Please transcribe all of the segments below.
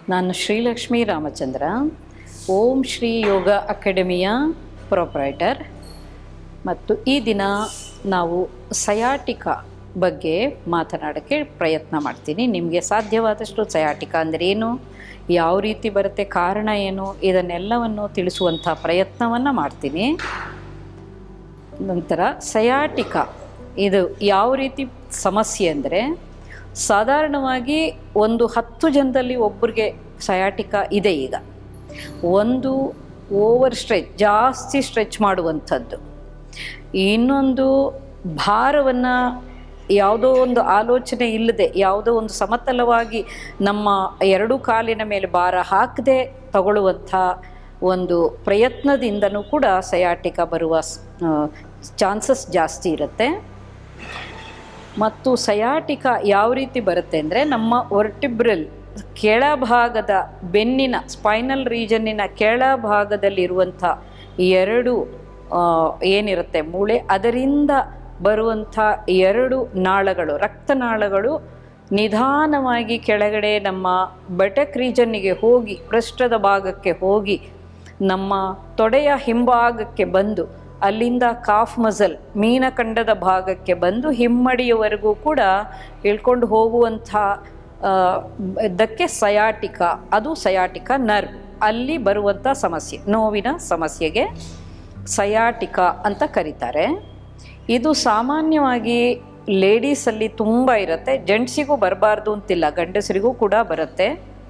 ನಾನು ಶ್ರೀಲಕ್ಷ್ಮೀ ರಾಮಚಂದ್ರ ಓಂ ಶ್ರೀ ಯೋಗ ಅಕಾಡೆಮಿಯ ಪ್ರೊಪ್ರೈಟರ್ ಮತ್ತು ಈ ದಿನ ನಾವು ಸಯಾಟಿಕ ಬಗ್ಗೆ ಮಾತನಾಡೋಕ್ಕೆ ಪ್ರಯತ್ನ ಮಾಡ್ತೀನಿ ನಿಮಗೆ ಸಾಧ್ಯವಾದಷ್ಟು ಸಯಾಟಿಕ ಅಂದರೆ ಏನು ಯಾವ ರೀತಿ ಬರುತ್ತೆ ಕಾರಣ ಏನು ಇದನ್ನೆಲ್ಲವನ್ನು ತಿಳಿಸುವಂಥ ಪ್ರಯತ್ನವನ್ನು ಮಾಡ್ತೀನಿ ನಂತರ ಸಯಾಟಿಕ ಇದು ಯಾವ ರೀತಿ ಸಮಸ್ಯೆ ಅಂದರೆ ಸಾಧಾರಣವಾಗಿ ಒಂದು ಹತ್ತು ಜನದಲ್ಲಿ ಒಬ್ಬರಿಗೆ ಸಯಾಟಿಕ ಇದೆ ಈಗ ಒಂದು ಓವರ್ ಸ್ಟ್ರೆಚ್ ಜಾಸ್ತಿ ಸ್ಟ್ರೆಚ್ ಮಾಡುವಂಥದ್ದು ಇನ್ನೊಂದು ಭಾರವನ್ನು ಯಾವುದೋ ಒಂದು ಆಲೋಚನೆ ಇಲ್ಲದೆ ಯಾವುದೋ ಒಂದು ಸಮತಲವಾಗಿ ನಮ್ಮ ಎರಡು ಕಾಲಿನ ಮೇಲೆ ಭಾರ ಹಾಕದೆ ತಗೊಳ್ಳುವಂಥ ಒಂದು ಪ್ರಯತ್ನದಿಂದನೂ ಕೂಡ ಸಯಾಟಿಕ ಬರುವ ಚಾನ್ಸಸ್ ಜಾಸ್ತಿ ಇರುತ್ತೆ ಮತ್ತು ಸಯಾಟಿಕ ಯಾವ ರೀತಿ ಬರುತ್ತೆ ಅಂದರೆ ನಮ್ಮ ವರ್ಟಿಬ್ರಲ್ ಕೆಳಭಾಗದ ಬೆನ್ನಿನ ಸ್ಪೈನಲ್ ರೀಜನ್ನಿನ ಕೆಳಭಾಗದಲ್ಲಿರುವಂಥ ಎರಡು ಆ, ಏನಿರುತ್ತೆ ಮೂಳೆ ಅದರಿಂದ ಬರುವಂಥ ಎರಡು ನಾಳಗಳು ರಕ್ತನಾಳಗಳು ನಿಧಾನವಾಗಿ ಕೆಳಗಡೆ ನಮ್ಮ ಬಟಕ್ ರೀಜನ್ನಿಗೆ ಹೋಗಿ ಪೃಷ್ಠದ ಭಾಗಕ್ಕೆ ಹೋಗಿ ನಮ್ಮ ತೊಡೆಯ ಹಿಂಭಾಗಕ್ಕೆ ಬಂದು ಅಲ್ಲಿಂದ ಕಾಫ್ ಮಸಲ್ ಮೀನಖಂಡದ ಭಾಗಕ್ಕೆ ಬಂದು ಹಿಮ್ಮಡಿಯವರೆಗೂ ಕೂಡ ಇಳ್ಕೊಂಡು ಹೋಗುವಂಥ ಆ, ದಕ್ಕೆ ಸಯಾಟಿಕ ಅದು ಸಯಾಟಿಕ ನರ್ವ್ ಅಲ್ಲಿ ಬರುವಂಥ ಸಮಸ್ಯೆ ನೋವಿನ ಸಮಸ್ಯೆಗೆ ಸಯಾಟಿಕ ಅಂತ ಕರೀತಾರೆ ಇದು ಸಾಮಾನ್ಯವಾಗಿ ಲೇಡೀಸಲ್ಲಿ ತುಂಬ ಇರುತ್ತೆ ಜೆಂಟ್ಸಿಗೂ ಬರಬಾರ್ದು ಅಂತಿಲ್ಲ ಗಂಡಸರಿಗೂ ಕೂಡ ಬರುತ್ತೆ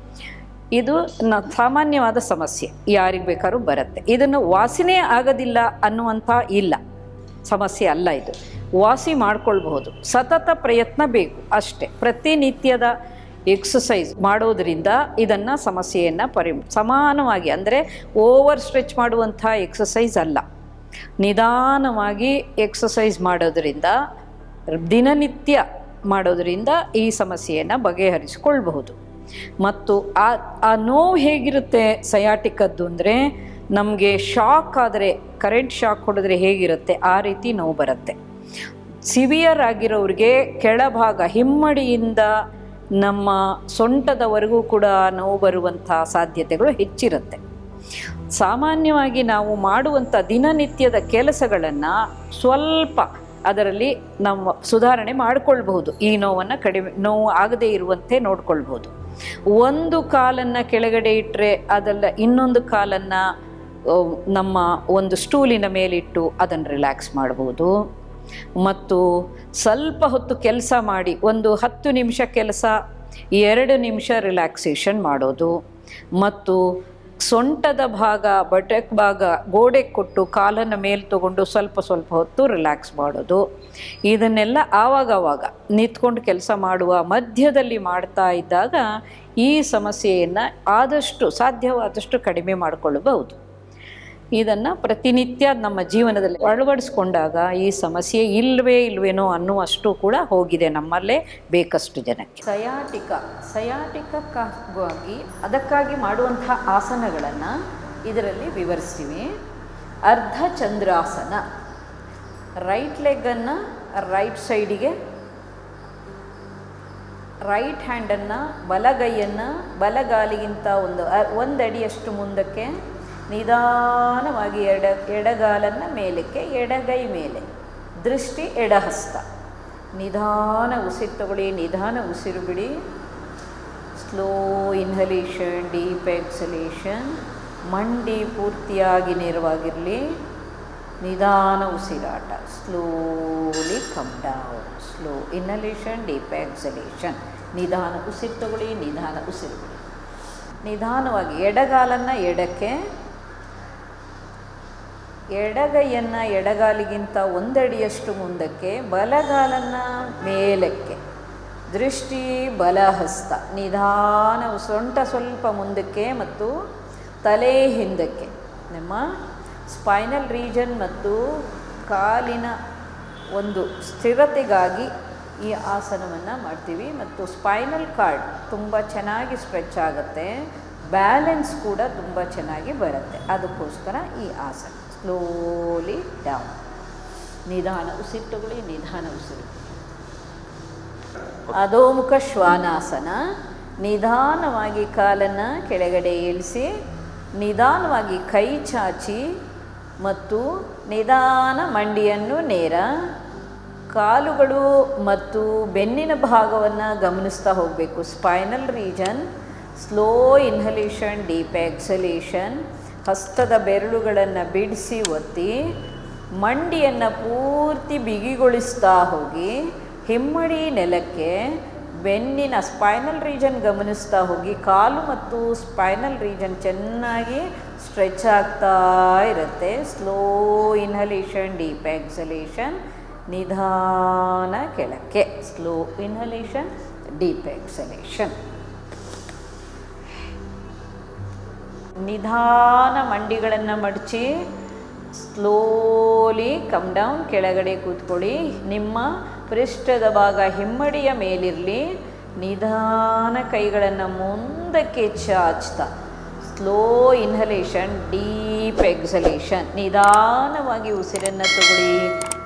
ಇದು ನ ಸಾಮಾನ್ಯವಾದ ಸಮಸ್ಯೆ ಯಾರಿಗೆ ಬೇಕಾದ್ರೂ ಬರುತ್ತೆ ಇದನ್ನು ವಾಸಿನೇ ಆಗೋದಿಲ್ಲ ಅನ್ನುವಂಥ ಇಲ್ಲ ಸಮಸ್ಯೆ ಅಲ್ಲ ಇದು ವಾಸಿ ಮಾಡ್ಕೊಳ್ಬಹುದು ಸತತ ಪ್ರಯತ್ನ ಬೇಕು ಅಷ್ಟೇ ಪ್ರತಿನಿತ್ಯದ ಎಕ್ಸಸೈಸ್ ಮಾಡೋದರಿಂದ ಇದನ್ನು ಸಮಸ್ಯೆಯನ್ನು ಪರಿ ಸಮಾನವಾಗಿ ಅಂದರೆ ಓವರ್ ಸ್ಟ್ರೆಚ್ ಮಾಡುವಂಥ ಎಕ್ಸಸೈಸ್ ಅಲ್ಲ ನಿಧಾನವಾಗಿ ಎಕ್ಸಸೈಸ್ ಮಾಡೋದರಿಂದ ದಿನನಿತ್ಯ ಮಾಡೋದರಿಂದ ಈ ಸಮಸ್ಯೆಯನ್ನು ಬಗೆಹರಿಸಿಕೊಳ್ಬಹುದು ಮತ್ತು ಆ ಆ ನೋವು ಹೇಗಿರುತ್ತೆ ಸಯಾಟಿಕದ್ದು ಅಂದರೆ ನಮಗೆ ಶಾಕ್ ಆದರೆ ಕರೆಂಟ್ ಶಾಕ್ ಹೊಡೆದ್ರೆ ಹೇಗಿರುತ್ತೆ ಆ ರೀತಿ ನೋವು ಬರುತ್ತೆ ಸಿವಿಯರ್ ಆಗಿರೋರಿಗೆ ಕೆಳಭಾಗ ಹಿಮ್ಮಡಿಯಿಂದ ನಮ್ಮ ಸೊಂಟದವರೆಗೂ ಕೂಡ ನೋವು ಬರುವಂಥ ಸಾಧ್ಯತೆಗಳು ಹೆಚ್ಚಿರುತ್ತೆ ಸಾಮಾನ್ಯವಾಗಿ ನಾವು ಮಾಡುವಂಥ ದಿನನಿತ್ಯದ ಕೆಲಸಗಳನ್ನು ಸ್ವಲ್ಪ ಅದರಲ್ಲಿ ನಮ್ಮ ಸುಧಾರಣೆ ಮಾಡಿಕೊಳ್ಬಹುದು ಈ ನೋವನ್ನು ಕಡಿಮೆ ನೋವು ಆಗದೇ ಇರುವಂತೆ ನೋಡ್ಕೊಳ್ಬಹುದು ಒಂದು ಕಾಲನ್ನು ಕೆಳಗಡೆ ಇಟ್ಟರೆ ಅದಲ್ಲ ಇನ್ನೊಂದು ಕಾಲನ್ನು ನಮ್ಮ ಒಂದು ಸ್ಟೂಲಿನ ಮೇಲಿಟ್ಟು ಅದನ್ನು ರಿಲ್ಯಾಕ್ಸ್ ಮಾಡ್ಬೋದು ಮತ್ತು ಸ್ವಲ್ಪ ಹೊತ್ತು ಕೆಲಸ ಮಾಡಿ ಒಂದು ಹತ್ತು ನಿಮಿಷ ಕೆಲಸ ಎರಡು ನಿಮಿಷ ರಿಲ್ಯಾಕ್ಸೇಷನ್ ಮಾಡೋದು ಮತ್ತು ಸೊಂಟದ ಭಾಗ ಬಟಕ್ ಭಾಗ ಗೋಡೆ ಕೊಟ್ಟು ಕಾಲನ್ನು ಮೇಲೆ ತಗೊಂಡು ಸ್ವಲ್ಪ ಸ್ವಲ್ಪ ಹೊತ್ತು ರಿಲ್ಯಾಕ್ಸ್ ಮಾಡೋದು ಇದನ್ನೆಲ್ಲ ಆವಾಗವಾಗ ನಿಂತ್ಕೊಂಡು ಕೆಲಸ ಮಾಡುವ ಮಧ್ಯದಲ್ಲಿ ಮಾಡ್ತಾ ಇದ್ದಾಗ ಈ ಸಮಸ್ಯೆಯನ್ನು ಆದಷ್ಟು ಸಾಧ್ಯವಾದಷ್ಟು ಕಡಿಮೆ ಮಾಡಿಕೊಳ್ಳಬಹುದು ಇದನ್ನು ಪ್ರತಿನಿತ್ಯ ನಮ್ಮ ಜೀವನದಲ್ಲಿ ಅಳವಡಿಸ್ಕೊಂಡಾಗ ಈ ಸಮಸ್ಯೆ ಇಲ್ವೇ ಇಲ್ವೇನೋ ಅನ್ನುವಷ್ಟು ಕೂಡ ಹೋಗಿದೆ ನಮ್ಮಲ್ಲೇ ಬೇಕಷ್ಟು ಜನಕ್ಕೆ ಸಯಾಟಿಕ ಸಯಾಟಿಕಕ್ಕಾಗಿ ಅದಕ್ಕಾಗಿ ಮಾಡುವಂಥ ಆಸನಗಳನ್ನು ಇದರಲ್ಲಿ ವಿವರಿಸ್ತೀವಿ ಅರ್ಧ ಚಂದ್ರಾಸನ ರೈಟ್ ಲೆಗ್ಗನ್ನು ರೈಟ್ ಸೈಡಿಗೆ ರೈಟ್ ಹ್ಯಾಂಡನ್ನು ಬಲಗೈಯನ್ನು ಬಲಗಾಲಿಗಿಂತ ಒಂದು ಅ- ಒಂದು ಅಡಿಯಷ್ಟು ಮುಂದಕ್ಕೆ ನಿಧಾನವಾಗಿ ಎಡ ಎಡಗಾಲನ್ನು ಮೇಲಕ್ಕೆ ಎಡಗೈ ಮೇಲೆ ದೃಷ್ಟಿ ಎಡಹಸ್ತ ನಿಧಾನ ಉಸಿರು ತಗೊಳ್ಳಿ ನಿಧಾನ ಉಸಿರು ಬಿಡಿ ಸ್ಲೋ ಇನ್ಹಲೇಷನ್ ಡೀಪ್ ಎಕ್ಸಲೇಷನ್ ಮಂಡಿ ಪೂರ್ತಿಯಾಗಿ ನೇರವಾಗಿರಲಿ ನಿಧಾನ ಉಸಿರಾಟ slowly come down slow inhalation deep exhalation ನಿಧಾನ ಉಸಿರು ತಗೊಳ್ಳಿ ನಿಧಾನ ಉಸಿರು ಬಿಡಿ ನಿಧಾನವಾಗಿ ಎಡಗಾಲನ್ನು ಎಡಕ್ಕೆ ಎಡಗೈಯನ್ನು ಎಡಗಾಲಿಗಿಂತ ಒಂದಡಿಯಷ್ಟು ಮುಂದಕ್ಕೆ ಬಲಗಾಲನ್ನು ಮೇಲಕ್ಕೆ ದೃಷ್ಟಿ ಬಲಹಸ್ತ ನಿಧಾನ ಸೊಂಟ ಸ್ವಲ್ಪ ಮುಂದಕ್ಕೆ ಮತ್ತು ತಲೆ ಹಿಂದಕ್ಕೆ ನಮ್ಮ ಸ್ಪೈನಲ್ ರೀಜನ್ ಮತ್ತು ಕಾಲಿನ ಒಂದು ಸ್ಥಿರತೆಗಾಗಿ ಈ ಆಸನವನ್ನು ಮಾಡ್ತೀವಿ ಮತ್ತು ಸ್ಪೈನಲ್ ಕಾರ್ಡ್ ತುಂಬ ಚೆನ್ನಾಗಿ ಸ್ಟ್ರೆಚ್ ಆಗುತ್ತೆ ಬ್ಯಾಲೆನ್ಸ್ ಕೂಡ ತುಂಬ ಚೆನ್ನಾಗಿ ಬರುತ್ತೆ ಅದಕ್ಕೋಸ್ಕರ ಈ ಆಸನ ಸ್ಲೋಲಿ ಡೌನ್ ನಿಧಾನ ಉಸಿರು ತಗೊಳ್ಳಿ ನಿಧಾನ ಉಸಿರು ಅಧೋಮುಖ ಶ್ವಾನಾಸನ ನಿಧಾನವಾಗಿ ಕಾಲನ್ನು ಕೆಳಗಡೆ ಇಳಿಸಿ ನಿಧಾನವಾಗಿ ಕೈ ಚಾಚಿ ಮತ್ತು ನಿಧಾನ ಮಂಡಿಯನ್ನು ನೇರ ಕಾಲುಗಳು ಮತ್ತು ಬೆನ್ನಿನ ಭಾಗವನ್ನು ಗಮನಿಸ್ತಾ ಹೋಗಬೇಕು spinal region slow inhalation deep exhalation ಹಸ್ತದ ಬೆರಳುಗಳನ್ನು ಬಿಡಿಸಿ ಒತ್ತಿ ಮಂಡಿಯನ್ನು ಪೂರ್ತಿ ಬಿಗಿಗೊಳಿಸ್ತಾ ಹೋಗಿ ಹಿಮ್ಮಡಿ ನೆಲಕ್ಕೆ ಬೆನ್ನಿನ ಸ್ಪೈನಲ್ ರೀಜನ್ ಗಮನಿಸ್ತಾ ಹೋಗಿ ಕಾಲು ಮತ್ತು ಸ್ಪೈನಲ್ ರೀಜನ್ ಚೆನ್ನಾಗಿ ಸ್ಟ್ರೆಚ್ ಆಗ್ತಾ ಇರುತ್ತೆ ಸ್ಲೋ ಇನ್ಹಲೇಷನ್ ಡೀಪ್ ಎಕ್ಸಲೇಷನ್ ನಿಧಾನ ಕೆಳಕ್ಕೆ ಸ್ಲೋ ಇನ್ಹಲೇಷನ್ ಡೀಪ್ ಎಕ್ಸಲೇಷನ್ ನಿಧಾನ ಮಂಡಿಗಳನ್ನು ಮಡಚಿ ಸ್ಲೋಲಿ ಕಮ್ ಡೌನ್ ಕೆಳಗಡೆ ಕೂತ್ಕೊಳ್ಳಿ ನಿಮ್ಮ ಪೃಷ್ಠದ ಭಾಗ ಹಿಮ್ಮಡಿಯ ಮೇಲಿರಲಿ ನಿಧಾನ ಕೈಗಳನ್ನು ಮುಂದಕ್ಕೆ ಚಾಚ್ತಾ ಸ್ಲೋ ಇನ್ಹಲೇಷನ್ ಡೀಪ್ ಎಕ್ಸಲೇಷನ್ ನಿಧಾನವಾಗಿ ಉಸಿರನ್ನು ತಗೊಳ್ಳಿ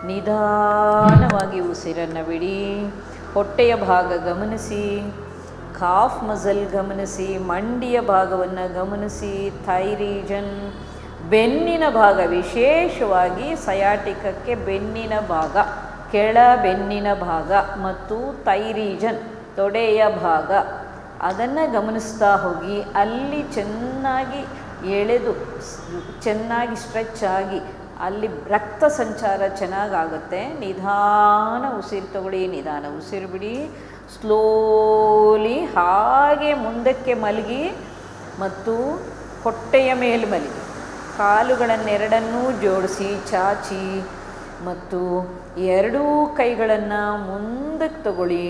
ನಿಧಾನವಾಗಿ ಉಸಿರನ್ನು ಬಿಡಿ ಹೊಟ್ಟೆಯ ಭಾಗ ಗಮನಿಸಿ ಕಾಫ್ ಮಸಲ್ ಗಮನಿಸಿ ಮಂಡಿಯ ಭಾಗವನ್ನು ಗಮನಿಸಿ ಥೈ ರೀಜನ್ ಬೆನ್ನಿನ ಭಾಗ ವಿಶೇಷವಾಗಿ ಸಯಾಟಿಕಕ್ಕೆ ಬೆನ್ನಿನ ಭಾಗ ಕೆಳ ಬೆನ್ನಿನ ಭಾಗ ಮತ್ತು ಥೈ ರೀಜನ್ ತೊಡೆಯ ಭಾಗ ಅದನ್ನು ಗಮನಿಸ್ತಾ ಹೋಗಿ ಅಲ್ಲಿ ಚೆನ್ನಾಗಿ ಎಳೆದು ಚೆನ್ನಾಗಿ ಸ್ಟ್ರೆಚ್ ಆಗಿ ಅಲ್ಲಿ ರಕ್ತ ಸಂಚಾರ ಚೆನ್ನಾಗಾಗುತ್ತೆ ನಿಧಾನ ಉಸಿರು ತಗೊಳ್ಳಿ ನಿಧಾನ ಉಸಿರು ಬಿಡಿ ಸ್ಲೋಲಿ ಹಾಗೆ ಮುಂದಕ್ಕೆ ಮಲಗಿ ಮತ್ತು ಹೊಟ್ಟೆಯ ಮೇಲೆ ಮಲಗಿ ಕಾಲುಗಳನ್ನೆರಡನ್ನೂ ಜೋಡಿಸಿ ಚಾಚಿ ಮತ್ತು ಎರಡೂ ಕೈಗಳನ್ನು ಮುಂದಕ್ಕೆ ತಗೊಳ್ಳಿ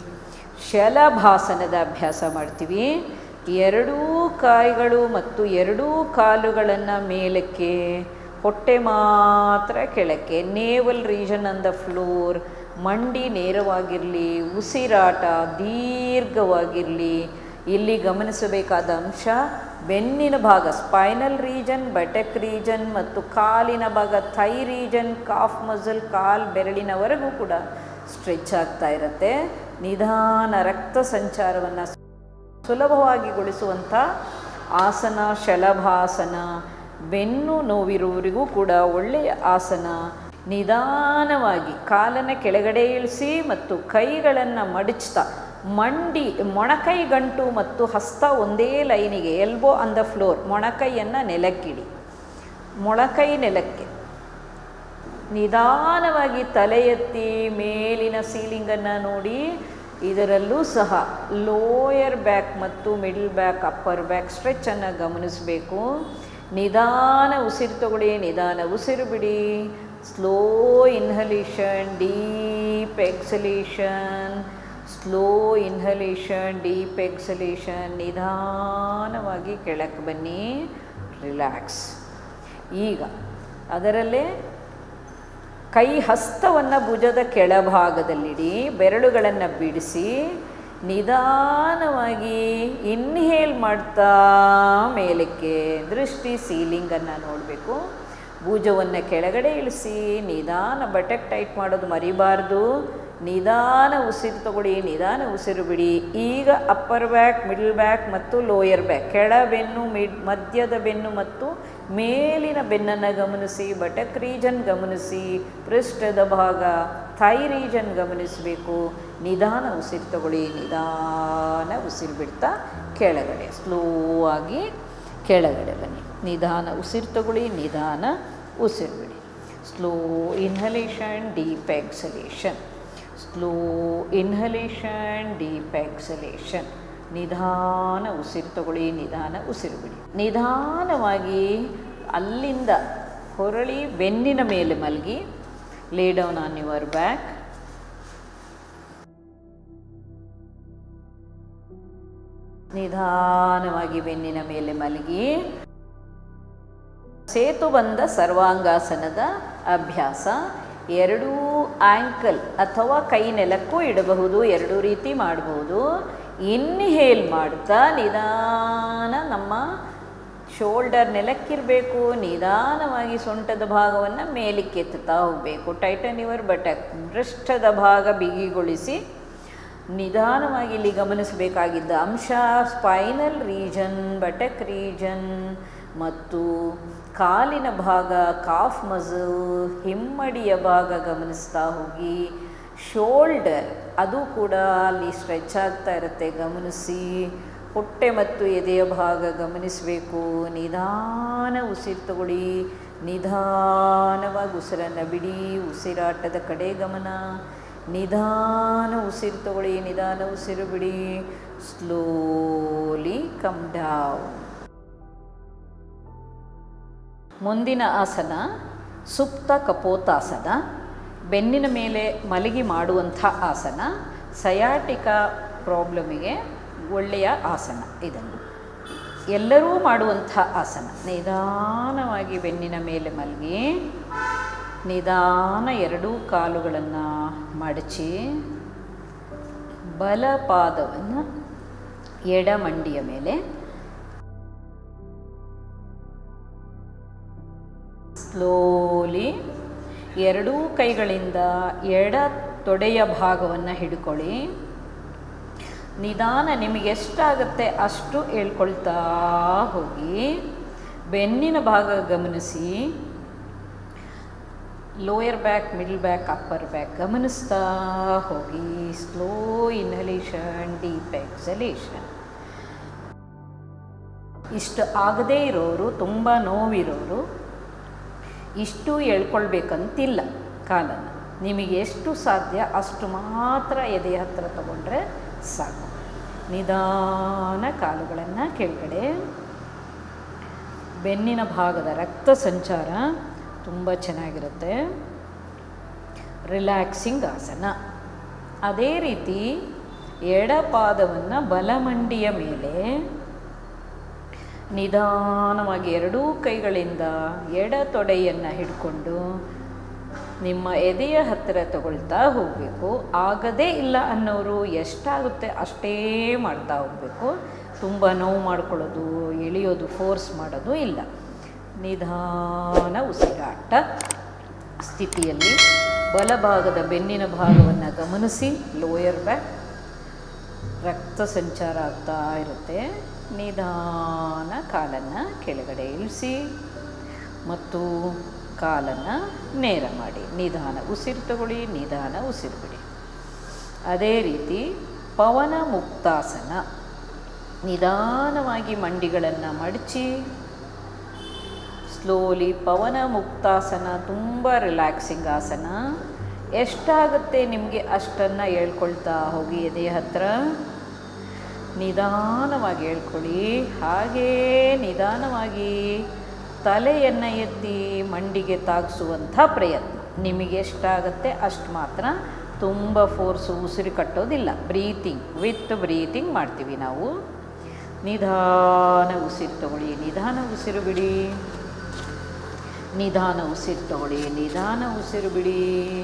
ಶಲಭಾಸನದ ಅಭ್ಯಾಸ ಮಾಡ್ತೀವಿ ಎರಡೂ ಕಾಯಿಗಳು ಮತ್ತು ಎರಡೂ ಕಾಲುಗಳನ್ನು ಮೇಲಕ್ಕೆ ಹೊಟ್ಟೆ ಮಾತ್ರ ಕೆಳಕ್ಕೆ navel region on the floor ಮಂಡಿ ನೇರವಾಗಿರಲಿ ಉಸಿರಾಟ ದೀರ್ಘವಾಗಿರಲಿ ಇಲ್ಲಿ ಗಮನಿಸಬೇಕಾದ ಅಂಶ ಬೆನ್ನಿನ ಭಾಗ ಸ್ಪೈನಲ್ ರೀಜನ್ ಬಟಕ್ ರೀಜನ್ ಮತ್ತು ಕಾಲಿನ ಭಾಗ ಥೈ ರೀಜನ್ ಕಾಫ್ ಮಸಲ್ ಕಾಲ್ ಬೆರಳಿನವರೆಗೂ ಕೂಡ ಸ್ಟ್ರೆಚ್ ಆಗ್ತಾ ಇರುತ್ತೆ ನಿಧಾನ ರಕ್ತ ಸಂಚಾರವನ್ನು ಸುಲಭವಾಗಿ ಗೊಳಿಸುವಂಥ ಆಸನ ಶಲಭಾಸನ ಬೆನ್ನು ನೋವಿರುವವರಿಗೂ ಕೂಡ ಒಳ್ಳೆಯ ಆಸನ ನಿಧಾನವಾಗಿ ಕಾಲನ್ನು ಕೆಳಗಡೆ ಇಳಿಸಿ ಮತ್ತು ಕೈಗಳನ್ನು ಮಡಚ್ತಾ ಮಂಡಿ ಮೊಣಕೈ ಗಂಟು ಮತ್ತು ಹಸ್ತ ಒಂದೇ ಲೈನಿಗೆ ಎಲ್ಬೋ ಆನ್ ದ ಫ್ಲೋರ್ ಮೊಣಕೈಯನ್ನು ನೆಲಕ್ಕಿಡಿ ಮೊಳಕೈ ನೆಲಕ್ಕೆ ನಿಧಾನವಾಗಿ ತಲೆ ಎತ್ತಿ ಮೇಲಿನ ಸೀಲಿಂಗನ್ನು ನೋಡಿ ಇದರಲ್ಲೂ ಸಹ ಲೋಯರ್ ಬ್ಯಾಕ್ ಮತ್ತು ಮಿಡಲ್ ಬ್ಯಾಕ್ ಅಪ್ಪರ್ ಬ್ಯಾಕ್ ಸ್ಟ್ರೆಚ್ಚನ್ನು ಗಮನಿಸಬೇಕು ನಿಧಾನ ಉಸಿರು ತಗೊಳ್ಳಿ ನಿಧಾನ ಉಸಿರು ಬಿಡಿ slow inhalation deep exhalation slow inhalation deep exhalation ನಿಧಾನವಾಗಿ ಕೆಳಕ್ಕೆ ಬನ್ನಿ ರಿಲ್ಯಾಕ್ಸ್ ಈಗ ಅದರಲ್ಲೇ ಕೈ ಹಸ್ತವನ್ನು ಭುಜದ ಕೆಳಭಾಗದಲ್ಲಿಡಿ ಬೆರಳುಗಳನ್ನು ಬಿಡಿಸಿ ನಿಧಾನವಾಗಿ ಇನ್ಹೇಲ್ ಮಾಡ್ತಾ ಮೇಲಕ್ಕೆ ದೃಷ್ಟಿ ಸೀಲಿಂಗನ್ನು ನೋಡಬೇಕು ಭುಜವನ್ನು ಕೆಳಗಡೆ ಇಳಿಸಿ ನಿಧಾನ ಬಟಕ್ ಟೈಟ್ ಮಾಡೋದು ಮರಿಬಾರ್ದು ನಿಧಾನ ಉಸಿರು ತಗೊಳ್ಳಿ ನಿಧಾನ ಉಸಿರು ಬಿಡಿ ಈಗ ಅಪ್ಪರ್ ಬ್ಯಾಕ್ ಮಿಡಲ್ ಬ್ಯಾಕ್ ಮತ್ತು ಲೋಯರ್ ಬ್ಯಾಕ್ ಕೆಳ ಬೆನ್ನು ಮಿಡ್ ಮಧ್ಯದ ಬೆನ್ನು ಮತ್ತು ಮೇಲಿನ ಬೆನ್ನನ್ನು ಗಮನಿಸಿ ಬಟಕ್ ರೀಜನ್ ಗಮನಿಸಿ ಪೃಷ್ಠದ ಭಾಗ ಥೈ ರೀಜನ್ ಗಮನಿಸಬೇಕು ನಿಧಾನ ಉಸಿರು ತಗೊಳ್ಳಿ ನಿಧಾನ ಉಸಿರು ಬಿಡ್ತಾ ಕೆಳಗಡೆ ಸ್ಲೋ ಆಗಿ ಕೆಳಗಡೆ ಬನ್ನಿ ನಿಧಾನ ಉಸಿರು ತಗೊಳ್ಳಿ ನಿಧಾನ ಉಸಿರು ಬಿಡಿ slow inhalation deep exhalation slow inhalation deep exhalation ನಿಧಾನ ಉಸಿರು ತಗೊಳ್ಳಿ ನಿಧಾನ ಉಸಿರು ಬಿಡಿ ನಿಧಾನವಾಗಿ ಅಲ್ಲಿಂದ ಹೊರಳಿ ಬೆನ್ನಿನ ಮೇಲೆ ಮಲಗಿ ಲೇ ಡೌನ್ ಆನ್ ಯುವರ್ ಬ್ಯಾಕ್ ನಿಧಾನವಾಗಿ ಬೆನ್ನಿನ ಮೇಲೆ ಮಲಗಿ ಸೇತುಬಂಧ ಸರ್ವಾಂಗಾಸನದ ಅಭ್ಯಾಸ ಎರಡೂ ಆ್ಯಂಕಲ್ ಅಥವಾ ಕೈ ನೆಲಕ್ಕೂ ಇಡಬಹುದು ಎರಡೂ ರೀತಿ ಮಾಡಬಹುದು ಇನ್ಹೇಲ್ ಮಾಡ್ತಾ ನಿಧಾನ ನಮ್ಮ ಶೋಲ್ಡರ್ ನೆಲಕ್ಕಿರಬೇಕು ನಿಧಾನವಾಗಿ ಸೊಂಟದ ಭಾಗವನ್ನು ಮೇಲಕ್ಕೆ ಎತ್ತುತ್ತಾ ಹೋಗಬೇಕು ಟೈಟನ್ ಯುವರ್ ಬಟಕ್ ಪೃಷ್ಠದ ಭಾಗ ಬಿಗಿಗೊಳಿಸಿ ನಿಧಾನವಾಗಿ ಇಲ್ಲಿ ಗಮನಿಸಬೇಕಾಗಿದ್ದ ಅಂಶ ಸ್ಪೈನಲ್ ರೀಜನ್ ಬಟಕ್ ರೀಜನ್ ಮತ್ತು ಕಾಲಿನ ಭಾಗ ಕಾಫ್ ಮಸಲ್ ಹಿಮ್ಮಡಿಯ ಭಾಗ ಗಮನಿಸ್ತಾ ಹೋಗಿ ಶೋಲ್ಡರ್ ಅದು ಕೂಡ ಅಲ್ಲಿ ಸ್ಟ್ರೆಚ್ ಆಗ್ತಾ ಇರುತ್ತೆ ಗಮನಿಸಿ ಹೊಟ್ಟೆ ಮತ್ತು ಎದೆಯ ಭಾಗ ಗಮನಿಸಬೇಕು ನಿಧಾನ ಉಸಿರು ತಗೊಳ್ಳಿ ನಿಧಾನವಾಗಿ ಉಸಿರನ್ನು ಬಿಡಿ ಉಸಿರಾಟದ ಕಡೆ ಗಮನ ನಿಧಾನ ಉಸಿರು ತಗೊಳ್ಳಿ ನಿಧಾನ ಉಸಿರು ಬಿಡಿ ಸ್ಲೋಲಿ ಕಮ್ ಡೌನ್ ಮುಂದಿನ ಆಸನ ಸುಪ್ತ ಕಪೋತಾಸನ ಬೆನ್ನಿನ ಮೇಲೆ ಮಲಗಿ ಮಾಡುವಂಥ ಆಸನ ಸಯಾಟಿಕ ಪ್ರಾಬ್ಲಮಿಗೆ ಒಳ್ಳೆಯ ಆಸನ ಇದನ್ನು ಎಲ್ಲರೂ ಮಾಡುವಂಥ ಆಸನ ನಿಧಾನವಾಗಿ ಬೆನ್ನಿನ ಮೇಲೆ ಮಲಗಿ ನಿಧಾನ ಎರಡೂ ಕಾಲುಗಳನ್ನು ಮಡಚಿ ಬಲಪಾದವನ್ನು ಎಡಮಂಡಿಯ ಮೇಲೆ ಸ್ಲೋಲಿ ಎರಡೂ ಕೈಗಳಿಂದ ಎಡ ತೊಡೆಯ ಭಾಗವನ್ನು ಹಿಡ್ಕೊಳ್ಳಿ ನಿಧಾನ ನಿಮಗೆ ಎಷ್ಟಾಗುತ್ತೆ ಅಷ್ಟು ಹೇಳ್ಕೊಳ್ತಾ ಹೋಗಿ ಬೆನ್ನಿನ ಭಾಗ ಗಮನಿಸಿ lower back middle back upper back ಗಮನಿಸ್ತಾ ಹೋಗಿ ಸ್ಲೋ ಇನ್ಹಲೇಷನ್ ಡೀಪ್ ಎಕ್ಸಲೇಷನ್ ಇಷ್ಟು ಆಗದೇ ಇರೋರು ತುಂಬ ನೋವಿರೋರು ಇಷ್ಟು ಹೇಳ್ಕೊಳ್ಬೇಕಂತಿಲ್ಲ ಕಾಲನ್ನು ನಿಮಗೆ ಎಷ್ಟು ಸಾಧ್ಯ ಅಷ್ಟು ಮಾತ್ರ ಎದೆ ಹತ್ತಿರ ತಗೊಂಡ್ರೆ ಸಾಕು ನಿಧಾನ ಕಾಲುಗಳನ್ನು ಕೆಳಗಡೆ ಬೆನ್ನಿನ ಭಾಗದ ರಕ್ತ ಸಂಚಾರ ತುಂಬ ಚೆನ್ನಾಗಿರುತ್ತೆ ರಿಲ್ಯಾಕ್ಸಿಂಗ್ ಆಸನ ಅದೇ ರೀತಿ ಎಡಪಾದವನ್ನು ಬಲಮಂಡಿಯ ಮೇಲೆ ನಿಧಾನವಾಗಿ ಎರಡೂ ಕೈಗಳಿಂದ ಎಡ ತೊಡೆಯನ್ನು ಹಿಡ್ಕೊಂಡು ನಿಮ್ಮ ಎದೆಯ ಹತ್ತಿರ ತಗೊಳ್ತಾ ಹೋಗಬೇಕು ಆಗದೇ ಇಲ್ಲ ಅನ್ನೋರು ಎಷ್ಟಾಗುತ್ತೆ ಅಷ್ಟೇ ಮಾಡ್ತಾ ಹೋಗಬೇಕು ತುಂಬ ನೋವು ಮಾಡ್ಕೊಳ್ಳೋದು ಎಳೆಯೋದು ಫೋರ್ಸ್ ಮಾಡೋದು ಇಲ್ಲ ನಿಧಾನ ಉಸಿರಾಟ ಸ್ಥಿತಿಯಲ್ಲಿ ಬಲಭಾಗದ ಬೆನ್ನಿನ ಭಾಗವನ್ನು ಗಮನಿಸಿ ಲೋಯರ್ ಬ್ಯಾಕ್ ರಕ್ತ ಸಂಚಾರ ಆಗ್ತಾ ಇರುತ್ತೆ ನಿಧಾನ ಕಾಲನ್ನು ಕೆಳಗಡೆ ಇಳಿಸಿ ಮತ್ತು ಕಾಲನ್ನು ನೇರ ಮಾಡಿ ನಿಧಾನ ಉಸಿರು ತಗೊಳ್ಳಿ ನಿಧಾನ ಉಸಿರು ಬಿಡಿ ಅದೇ ರೀತಿ ಪವನ ಮುಕ್ತಾಸನ ನಿಧಾನವಾಗಿ ಮಂಡಿಗಳನ್ನು ಮಡಚಿ ಸ್ಲೋಲಿ ಪವನ ಮುಕ್ತಾಸನ ತುಂಬ ರಿಲ್ಯಾಕ್ಸಿಂಗ್ ಆಸನ ಎಷ್ಟಾಗುತ್ತೆ ನಿಮಗೆ ಅಷ್ಟನ್ನು ಹೇಳ್ಕೊಳ್ತಾ ಹೋಗಿ ಎದೆ ಹತ್ರ ನಿಧಾನವಾಗಿ ಹೇಳ್ಕೊಳ್ಳಿ ಹಾಗೇ ನಿಧಾನವಾಗಿ ತಲೆಯನ್ನು ಎತ್ತಿ ಮಂಡಿಗೆ ತಾಗಿಸುವಂಥ ಪ್ರಯತ್ನ ನಿಮಗೆ ಎಷ್ಟಾಗುತ್ತೆ ಅಷ್ಟು ಮಾತ್ರ ತುಂಬ ಫೋರ್ಸು ಉಸಿರು ಕಟ್ಟೋದಿಲ್ಲ ಬ್ರೀತಿಂಗ್ ವಿತ್ ಬ್ರೀತಿಂಗ್ ಮಾಡ್ತೀವಿ ನಾವು ನಿಧಾನ ಉಸಿರು ತಗೊಳ್ಳಿ ನಿಧಾನ ಉಸಿರು ಬಿಡಿ ನಿಧಾನ ಉಸಿರು ತಗೊಳ್ಳಿ ನಿಧಾನ ಉಸಿರು ಬಿಡಿ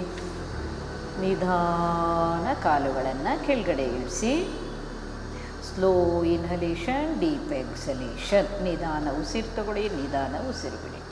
ನಿಧಾನ ಕಾಲುಗಳನ್ನು ಕೆಳಗಡೆ ಇಳಿಸಿ ಸ್ಲೋ ಇನ್ಹಲೇಷನ್ ಡೀಪ್ ಎಕ್ಸಲೇಷನ್ ನಿಧಾನ ಉಸಿರು ತಗೊಳ್ಳಿ ನಿಧಾನ ಉಸಿರು ಬಿಡಿ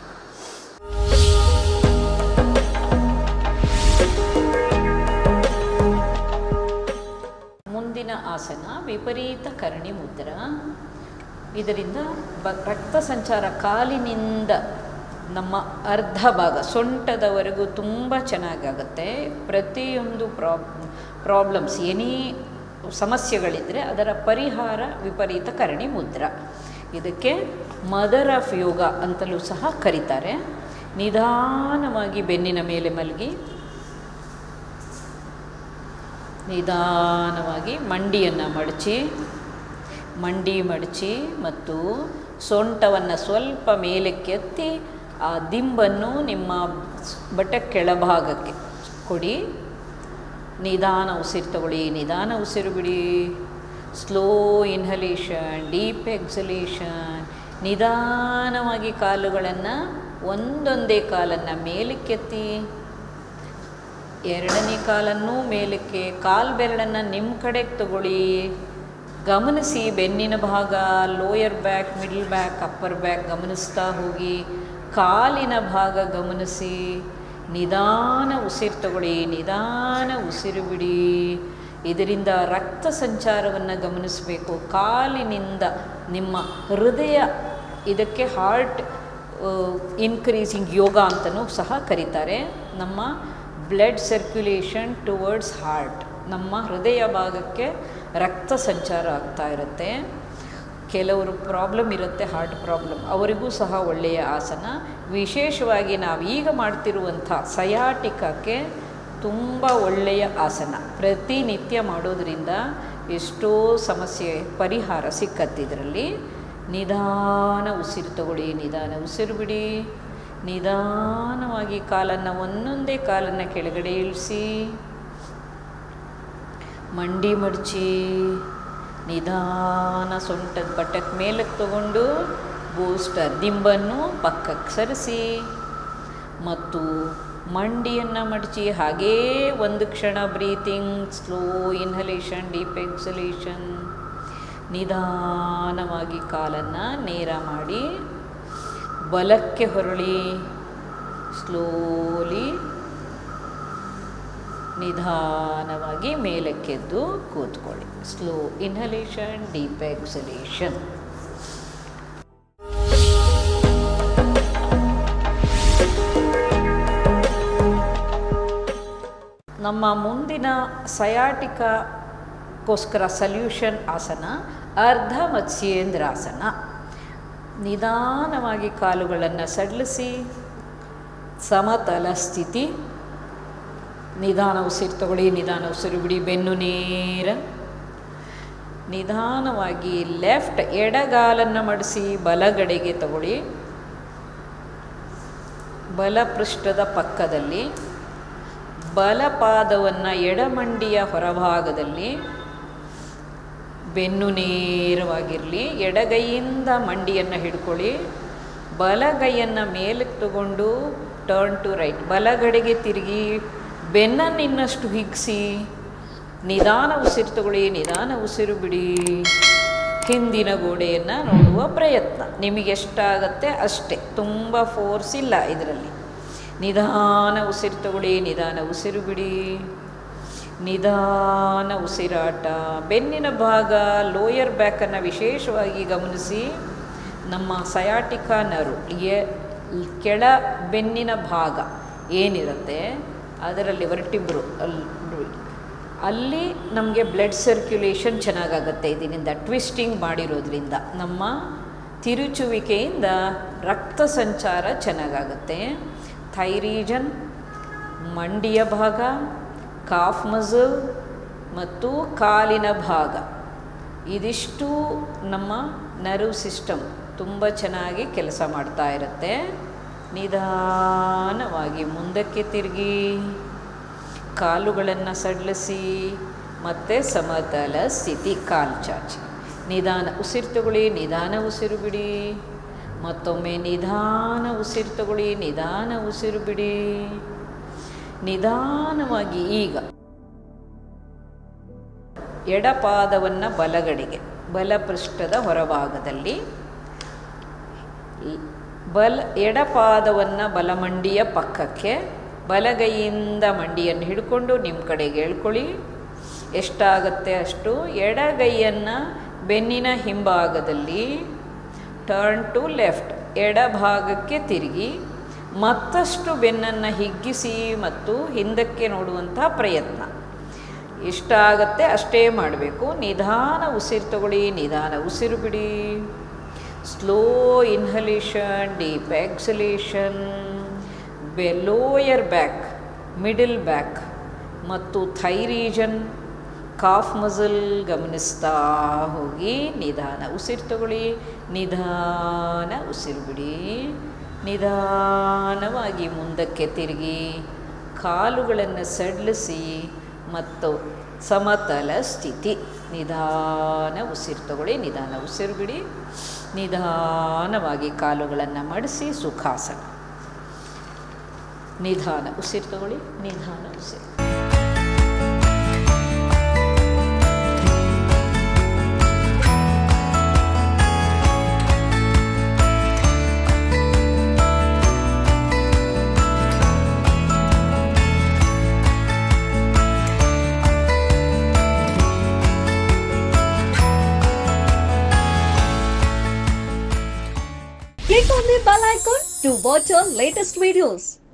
ಮುಂದಿನ ಆಸನ ವಿಪರೀತ ಕರ್ಣಿ ಮುದ್ರ ಇದರಿಂದ ಬ ರಕ್ತ ಸಂಚಾರ ಕಾಲಿನಿಂದ ನಮ್ಮ ಅರ್ಧ ಭಾಗ ಸೊಂಟದವರೆಗೂ ತುಂಬ ಚೆನ್ನಾಗಾಗುತ್ತೆ ಪ್ರತಿಯೊಂದು ಪ್ರಾಬ್ ಪ್ರಾಬ್ಲಮ್ಸ್ ಎನಿ ಸಮಸ್ಯೆಗಳಿದ್ದರೆ ಅದರ ಪರಿಹಾರ ವಿಪರೀತ ಕರಣಿ ಮುದ್ರ ಇದಕ್ಕೆ ಮದರ್ ಆಫ್ ಯೋಗ ಅಂತಲೂ ಸಹ ಕರೀತಾರೆ ನಿಧಾನವಾಗಿ ಬೆನ್ನಿನ ಮೇಲೆ ಮಲಗಿ ನಿಧಾನವಾಗಿ ಮಂಡಿಯನ್ನು ಮಡಚಿ ಮಂಡಿ ಮಡಚಿ ಮತ್ತು ಸೊಂಟವನ್ನು ಸ್ವಲ್ಪ ಮೇಲಕ್ಕೆತ್ತಿ ಆ ದಿಂಬನ್ನು ನಿಮ್ಮ ಬಟ್ಟೆ ಕೆಳಭಾಗಕ್ಕೆ ಕೊಡಿ ನಿಧಾನ ಉಸಿರು ತಗೊಳ್ಳಿ ನಿಧಾನ ಉಸಿರು ಬಿಡಿ ಸ್ಲೋ ಇನ್ಹಲೇಷನ್ ಡೀಪ್ ಎಕ್ಸಲೇಷನ್ ನಿಧಾನವಾಗಿ ಕಾಲುಗಳನ್ನು ಒಂದೊಂದೇ ಕಾಲನ್ನು ಮೇಲಕ್ಕೆತ್ತಿ ಎರಡನೇ ಕಾಲನ್ನು ಮೇಲಕ್ಕೆ ಕಾಲು ಬೆರಳನ್ನು ನಿಮ್ಮ ಕಡೆಗೆ ತಗೊಳ್ಳಿ ಗಮನಿಸಿ ಬೆನ್ನಿನ ಭಾಗ lower back middle back upper back ಗಮನಿಸ್ತಾ ಹೋಗಿ ಕಾಲಿನ ಭಾಗ ಗಮನಿಸಿ ನಿಧಾನ ಉಸಿರು ತಗೊಳ್ಳಿ ನಿಧಾನ ಉಸಿರು ಬಿಡಿ ಇದರಿಂದ ರಕ್ತ ಸಂಚಾರವನ್ನು ಗಮನಿಸಬೇಕು ಕಾಲಿನಿಂದ ನಿಮ್ಮ ಹೃದಯ ಇದಕ್ಕೆ ಹಾರ್ಟ್ ಇನ್ಕ್ರೀಸಿಂಗ್ ಯೋಗ ಅಂತಲೂ ಸಹ ಕರೀತಾರೆ ನಮ್ಮ ಬ್ಲಡ್ ಸರ್ಕ್ಯುಲೇಷನ್ ಟುವರ್ಡ್ಸ್ ಹಾರ್ಟ್ ನಮ್ಮ ಹೃದಯ ಭಾಗಕ್ಕೆ ರಕ್ತ ಸಂಚಾರ ಆಗ್ತಾ ಇರುತ್ತೆ ಕೆಲವರು ಪ್ರಾಬ್ಲಮ್ ಇರುತ್ತೆ ಹಾರ್ಟ್ ಪ್ರಾಬ್ಲಮ್ ಅವರಿಗೂ ಸಹ ಒಳ್ಳೆಯ ಆಸನ ವಿಶೇಷವಾಗಿ ನಾವು ಈಗ ಮಾಡ್ತಿರುವಂಥ ಸಯಾಟಿಕಕ್ಕೆ ತುಂಬ ಒಳ್ಳೆಯ ಆಸನ ಪ್ರತಿನಿತ್ಯ ಮಾಡೋದರಿಂದ ಎಷ್ಟೋ ಸಮಸ್ಯೆ ಪರಿಹಾರ ಸಿಕ್ಕತ್ತಿದ್ರಲ್ಲಿ ನಿಧಾನ ಉಸಿರು ತಗೊಳ್ಳಿ ನಿಧಾನ ಉಸಿರು ಬಿಡಿ ನಿಧಾನವಾಗಿ ಕಾಲನ್ನು ಒಂದೊಂದೇ ಕಾಲನ್ನು ಕೆಳಗಡೆ ಇಳಿಸಿ ಮಂಡಿ ಮಡಚಿ ನಿಧಾನ ಸೊಂಟದ ಬಟ್ಟಕ್ಕೆ ಮೇಲಕ್ಕೆ ತಗೊಂಡು ಬೋಸ್ಟರ್ ದಿಂಬನ್ನು ಪಕ್ಕಕ್ಕೆ ಸರಿಸಿ ಮತ್ತು ಮಂಡಿಯನ್ನು ಮಡಚಿ ಹಾಗೇ ಒಂದು ಕ್ಷಣ breathing slow inhalation deep exhalation ನಿಧಾನವಾಗಿ ಕಾಲನ್ನು ನೇರ ಮಾಡಿ ಬಲಕ್ಕೆ ಹೊರಳಿ ಸ್ಲೋಲಿ ನಿಧಾನವಾಗಿ ಮೇಲಕ್ಕೆದ್ದು ಕೂತ್ಕೊಳ್ಳಿ ಸ್ಲೋ ಇನ್ಹಲೇಷನ್ ಡೀಪ್ ಎಕ್ಸಲೇಷನ್ ನಮ್ಮ ಮುಂದಿನ ಸಯಾಟಿಕಕ್ಕೋಸ್ಕರ ಸಲ್ಯೂಷನ್ ಆಸನ ಅರ್ಧ ಮತ್ಸ್ಯೇಂದ್ರಾಸನ ನಿಧಾನವಾಗಿ ಕಾಲುಗಳನ್ನು ಸಡಿಲಿಸಿ ಸಮತಲ ಸ್ಥಿತಿ ನಿಧಾನ ಉಸಿರು ತಗೊಳ್ಳಿ ನಿಧಾನ ಉಸಿರು ಬಿಡಿ ಬೆನ್ನು ನೇರ ನಿಧಾನವಾಗಿ ಲೆಫ್ಟ್ ಎಡಗಾಲನ್ನು ಮಡಿಸಿ ಬಲಗಡೆಗೆ ತಗೊಳ್ಳಿ ಬಲಪೃಷ್ಠದ ಪಕ್ಕದಲ್ಲಿ ಬಲಪಾದವನ್ನು ಎಡಮಂಡಿಯ ಹೊರಭಾಗದಲ್ಲಿ ಬೆನ್ನು ನೇರವಾಗಿರಲಿ ಎಡಗೈಯಿಂದ ಮಂಡಿಯನ್ನು ಹಿಡ್ಕೊಳ್ಳಿ ಬಲಗೈಯನ್ನು ಮೇಲಕ್ಕೆ ತಗೊಂಡು ಟರ್ನ್ ಟು ರೈಟ್ ಬಲಗಡೆಗೆ ತಿರುಗಿ ಬೆನ್ನನ್ನು ಇನ್ನಷ್ಟು ಹಿಗ್ಸಿ ನಿಧಾನ ಉಸಿರು ತಗೊಳ್ಳಿ ನಿಧಾನ ಉಸಿರು ಬಿಡಿ ಹಿಂದಿನ ಗೋಡೆಯನ್ನು ನೋಡುವ ಪ್ರಯತ್ನ ನಿಮಗೆ ಎಷ್ಟಾಗತ್ತೆ ಅಷ್ಟೇ ತುಂಬ ಫೋರ್ಸ್ ಇಲ್ಲ ಇದರಲ್ಲಿ ನಿಧಾನ ಉಸಿರು ತಗೊಳ್ಳಿ ನಿಧಾನ ಉಸಿರು ಬಿಡಿ ನಿಧಾನ ಉಸಿರಾಟ ಬೆನ್ನಿನ ಭಾಗ ಲೋಯರ್ ಬ್ಯಾಕನ್ನು ವಿಶೇಷವಾಗಿ ಗಮನಿಸಿ ನಮ್ಮ ಸಯಾಟಿಕಾ ನರು ಎ ಕೆಳ ಬೆನ್ನಿನ ಭಾಗ ಏನಿರುತ್ತೆ ಅದರಲ್ಲಿ ವರ್ಟಿಬ್ರು ಅಲ್ಲಿ ಅಲ್ಲಿ ನಮಗೆ ಬ್ಲಡ್ ಸರ್ಕ್ಯುಲೇಷನ್ ಚೆನ್ನಾಗಾಗತ್ತೆ ಇದರಿಂದ ಟ್ವಿಸ್ಟಿಂಗ್ ಮಾಡಿರೋದ್ರಿಂದ ನಮ್ಮ ತಿರುಚುವಿಕೆಯಿಂದ ರಕ್ತ ಸಂಚಾರ ಚೆನ್ನಾಗಾಗುತ್ತೆ ಥೈರೀಜನ್ ಮಂಡಿಯ ಭಾಗ ಕಾಫ್ ಮಸಲ್ ಮತ್ತು ಕಾಲಿನ ಭಾಗ ಇದಿಷ್ಟು ನಮ್ಮ ನರ್ವ್ ಸಿಸ್ಟಮ್ ತುಂಬ ಚೆನ್ನಾಗಿ ಕೆಲಸ ಮಾಡ್ತಾ ಇರುತ್ತೆ ನಿಧಾನವಾಗಿ ಮುಂದಕ್ಕೆ ತಿರುಗಿ ಕಾಲುಗಳನ್ನು ಸಡಿಲಿಸಿ ಮತ್ತು ಸಮತಲ ಸ್ಥಿತಿ ಕಾಲು ಚಾಚಿ ನಿಧಾನ ಉಸಿರು ತಗೊಳ್ಳಿ ನಿಧಾನ ಉಸಿರು ಬಿಡಿ ಮತ್ತೊಮ್ಮೆ ನಿಧಾನ ಉಸಿರು ತಗೊಳ್ಳಿ ನಿಧಾನ ಉಸಿರು ಬಿಡಿ ನಿಧಾನವಾಗಿ ಈಗ ಎಡಪಾದವನ್ನು ಬಲಗಡೆಗೆ ಬಲಪೃಷ್ಠದ ಹೊರಭಾಗದಲ್ಲಿ ಬಲ ಎಡಪಾದವನ್ನು ಬಲಮಂಡಿಯ ಪಕ್ಕಕ್ಕೆ ಬಲಗೈಯಿಂದ ಮಂಡಿಯನ್ನು ಹಿಡ್ಕೊಂಡು ನಿಮ್ಮ ಕಡೆಗೆ ಹೇಳ್ಕೊಳ್ಳಿ ಎಷ್ಟಾಗತ್ತೆ ಅಷ್ಟು ಎಡಗೈಯನ್ನು ಬೆನ್ನಿನ ಹಿಂಭಾಗದಲ್ಲಿ ಟರ್ನ್ ಟು ಲೆಫ್ಟ್ ಎಡಭಾಗಕ್ಕೆ ತಿರುಗಿ ಮತ್ತಷ್ಟು ಬೆನ್ನನ್ನು ಹಿಗ್ಗಿಸಿ ಮತ್ತು ಹಿಂದಕ್ಕೆ ನೋಡುವಂಥ ಪ್ರಯತ್ನ ಎಷ್ಟಾಗತ್ತೆ ಅಷ್ಟೇ ಮಾಡಬೇಕು ನಿಧಾನ ಉಸಿರು ತಗೊಳ್ಳಿ ನಿಧಾನ ಉಸಿರು ಬಿಡಿ ಸ್ಲೋ ಇನ್ಹಲೇಷನ್ ಡೀಪ್ ಎಕ್ಸಲೇಷನ್ ಬೆ ಲೋಯರ್ ಬ್ಯಾಕ್ ಮಿಡಲ್ ಬ್ಯಾಕ್ ಮತ್ತು ಥೈ ರೀಜನ್ ಕಾಫ್ ಮಸಲ್ ಗಮನಿಸ್ತಾ ಹೋಗಿ ನಿಧಾನ ಉಸಿರು ತಗೊಳ್ಳಿ ನಿಧಾನ ಉಸಿರು ಬಿಡಿ ನಿಧಾನವಾಗಿ ಮುಂದಕ್ಕೆ ತಿರುಗಿ ಕಾಲುಗಳನ್ನು ಸಡಿಲಿಸಿ ಮತ್ತು ಸಮತಲ ಸ್ಥಿತಿ ನಿಧಾನ ಉಸಿರು ತಗೊಳ್ಳಿ ನಿಧಾನ ಉಸಿರು ಬಿಡಿ ನಿಧಾನವಾಗಿ ಕಾಲುಗಳನ್ನು ಮಡಿಸಿ ಸುಖಾಸನ ನಿಧಾನ ಉಸಿರು ತಗೊಳ್ಳಿ ನಿಧಾನ ಉಸಿರು Click on the bell icon to watch our latest videos.